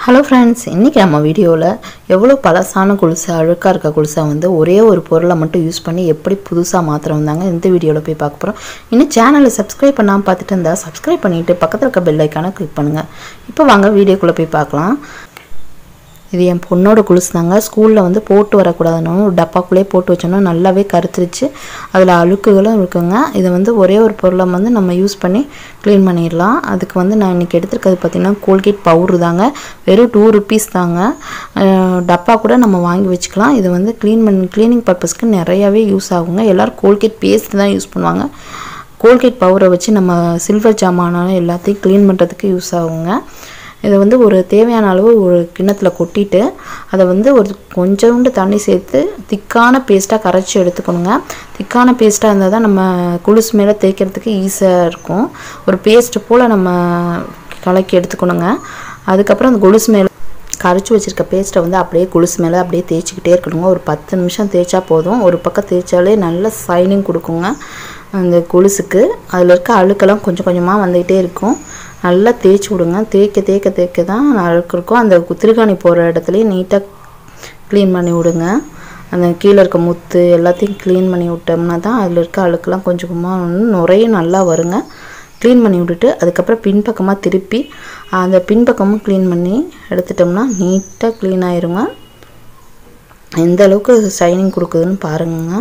hello friends இன்றைக்கி நம்ம வீடியோவில் எவ்வளோ பழசான கொலுசு அழுக்காக இருக்க கொலுசை வந்து ஒரே ஒரு பொருளை மட்டும் யூஸ் பண்ணி எப்படி புதுசாக மாத்திரம் வந்தாங்க இந்த வீடியோவில் போய் பார்க்க போகிறோம் இன்னும் சேனலை சப்ஸ்கிரைப் பண்ணாமல் பார்த்துட்டு இருந்தால் சப்ஸ்கிரைப் பண்ணிவிட்டு பக்கத்தில் இருக்க பெல் ஐக்கானை கிளிக் பண்ணுங்கள் இப்போ வாங்க வீடியோக்குள்ளே போய் பார்க்கலாம் இது என் பொண்ணோட கொலுசு தாங்க ஸ்கூலில் வந்து போட்டு வரக்கூடாதுன்னு ஒரு டப்பாக்குள்ளேயே போட்டு வச்சோன்னா நல்லாவே கருத்துருச்சு அதில் அழுக்குகளும் இருக்குங்க இதை வந்து ஒரே ஒரு பொருளை வந்து நம்ம யூஸ் பண்ணி க்ளீன் பண்ணிடலாம் அதுக்கு வந்து நான் இன்றைக்கி எடுத்துருக்கிறது பார்த்திங்கன்னா கோல்கேட் பவுட்ரு தாங்க வெறும் டூ ருபீஸ் தாங்க அஹ் டப்பா கூட நம்ம வாங்கி வச்சுக்கலாம் இது வந்து க்ளீன் பண்ணி க்ளீனிங் பர்பஸ்க்கு நிறையாவே யூஸ் ஆகுங்க எல்லோரும் கோல்கேட் பேஸ்ட் தான் யூஸ் பண்ணுவாங்க கோல்கேட் பவுடரை வச்சு நம்ம சில்வர் ஜாமானாலும் எல்லாத்தையும் க்ளீன் பண்ணுறதுக்கு யூஸ் ஆகுங்க இதை வந்து ஒரு தேவையான அளவு ஒரு கிண்ணத்தில் கொட்டிட்டு அதை வந்து ஒரு கொஞ்சோண்டு தண்ணி சேர்த்து திக்கான பேஸ்ட்டாக கரைச்சி எடுத்துக்கணுங்க திக்கான பேஸ்ட்டாக இருந்தால் தான் நம்ம குளுசு மேலே தேய்க்கிறதுக்கு ஈஸியாக இருக்கும் ஒரு பேஸ்ட்டு போல் நம்ம கலக்கி எடுத்துக்கணுங்க அதுக்கப்புறம் அந்த கொலுசு மேலே கரைச்சி வச்சுருக்க பேஸ்ட்டை வந்து அப்படியே குளுசு மேலே அப்படியே தேய்ச்சிக்கிட்டே இருக்கணுங்க ஒரு பத்து நிமிஷம் தேய்ச்சா போதும் ஒரு பக்கம் தேய்ச்சாலே நல்ல சைனிங் கொடுக்குங்க அந்த கொலுசுக்கு அதில் இருக்க அழுக்கெல்லாம் கொஞ்சம் கொஞ்சமாக வந்துக்கிட்டே இருக்கும் நல்லா தேய்ச்சி விடுங்க தேய்க்க தேய்க்க தேய்க்க தான் அழுக்கு இருக்கும் அந்த திருகாணி போகிற இடத்துலையும் நீட்டாக க்ளீன் பண்ணி விடுங்க அந்த கீழே இருக்க முத்து எல்லாத்தையும் க்ளீன் பண்ணி விட்டோம்னா தான் அதில் இருக்க அழுக்கெல்லாம் கொஞ்சம் கொஞ்சமாக வந்து நுரையும் நல்லா வருங்க க்ளீன் பண்ணி விட்டுட்டு அதுக்கப்புறம் பின்பக்கமாக திருப்பி அந்த பின்பக்கமும் க்ளீன் பண்ணி எடுத்துட்டோம்னா நீட்டாக க்ளீன் ஆயிருங்க எந்த அளவுக்கு ஷைனிங் கொடுக்குதுன்னு பாருங்க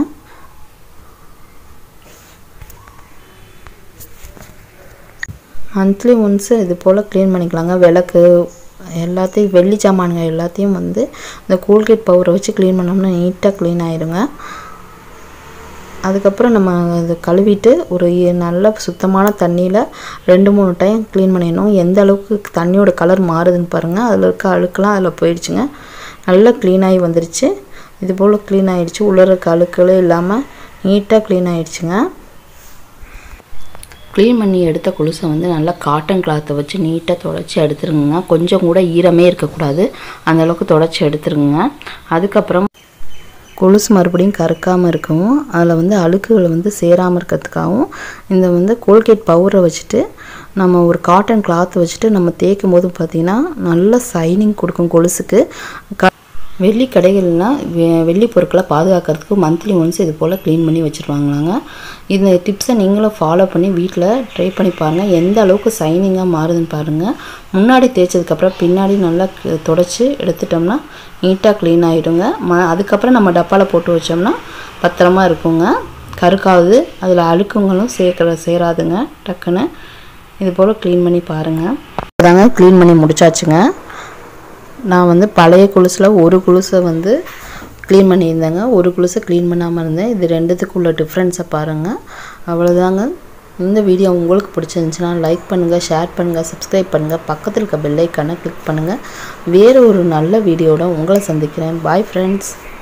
மந்த்லி ஒன்ஸு இது போல் க்ளீன் பண்ணிக்கலாங்க விளக்கு எல்லாத்தையும் வெள்ளி சாமான்கள் எல்லாத்தையும் வந்து இந்த கோல்கேட் பவுடரை வச்சு க்ளீன் பண்ணோம்னா நீட்டாக க்ளீன் ஆயிருங்க அதுக்கப்புறம் நம்ம அதை கழுவிட்டு ஒரு நல்ல சுத்தமான தண்ணியில் ரெண்டு மூணு டைம் க்ளீன் பண்ணிடணும் எந்த அளவுக்கு தண்ணியோட கலர் மாறுதுன்னு பாருங்கள் அதில் இருக்க அழுக்கெல்லாம் அதில் போயிடுச்சுங்க நல்லா க்ளீன் ஆகி வந்துருச்சு இது போல் க்ளீன் ஆகிடுச்சு உள்ளே இருக்க அழுக்களே இல்லாமல் நீட்டாக க்ளீன் ஆகிடுச்சுங்க க்ளீன் பண்ணி எடுத்த கொலுசை வந்து நல்லா காட்டன் கிளாத்தை வச்சு நீட்டாக தொடச்சி எடுத்துருங்க கொஞ்சம் கூட ஈரமே இருக்கக்கூடாது அந்தளவுக்கு தொடச்சி எடுத்துருங்க அதுக்கப்புறம் கொலுசு மறுபடியும் கறக்காமல் இருக்கவும் அதில் வந்து அழுக்குகள் வந்து சேராமல் இருக்கிறதுக்காகவும் இந்த வந்து கோல்கேட் பவுடரை வச்சுட்டு நம்ம ஒரு காட்டன் கிளாத் வச்சுட்டு நம்ம தேய்க்கும் போது பார்த்திங்கன்னா நல்ல சைனிங் கொடுக்கும் கொலுசுக்கு க வெள்ளி கடைகள்லாம் வெ- வெள்ளி பொருட்களை பாதுகாக்கிறதுக்கு மந்த்லி ஒன்ஸ் இது போல் க்ளீன் பண்ணி வச்சுருவாங்களாங்க இந்த டிப்ஸை நீங்களும் ஃபாலோ பண்ணி வீட்டில் ட்ரை பண்ணி பாருங்கள் எந்த அளவுக்கு சைனிங்காக மாறுதுன்னு பாருங்கள் முன்னாடி தேய்ச்சதுக்கப்புறம் பின்னாடி நல்லா க- தொடச்சி எடுத்துட்டோம்னா நீட்டாக க்ளீன் ஆகிடுங்க ம அதுக்கப்புறம் நம்ம டப்பாவில் போட்டு வச்சோம்னா பத்திரமா இருக்குங்க கருக்காது அதில் அழுக்குங்களும் சேர்க்கிற சேராதுங்க டக்குன்னு இது போல் க்ளீன் பண்ணி பாருங்கள் அதாங்க க்ளீன் பண்ணி முடிச்சாச்சுங்க நான் வந்து பழைய கொலுசில் ஒரு கொலுசை வந்து க்ளீன் பண்ணியிருந்தேங்க ஒரு கொலுசை க்ளீன் பண்ணாமல் இருந்தேன் இது ரெண்டுத்துக்குள்ள டிஃப்ரென்ஸை பாருங்கள் அவ்வளோதாங்க இந்த வீடியோ உங்களுக்கு பிடிச்சிருந்துச்சுன்னா லைக் பண்ணுங்கள் ஷேர் பண்ணுங்கள் சப்ஸ்கிரைப் பண்ணுங்கள் பக்கத்தில் இருக்க பெல் ஐக்கானை கிளிக் பண்ணுங்கள் வேறு ஒரு நல்ல வீடியோட உங்களை சந்திக்கிறேன் பாய் ஃப்ரெண்ட்ஸ்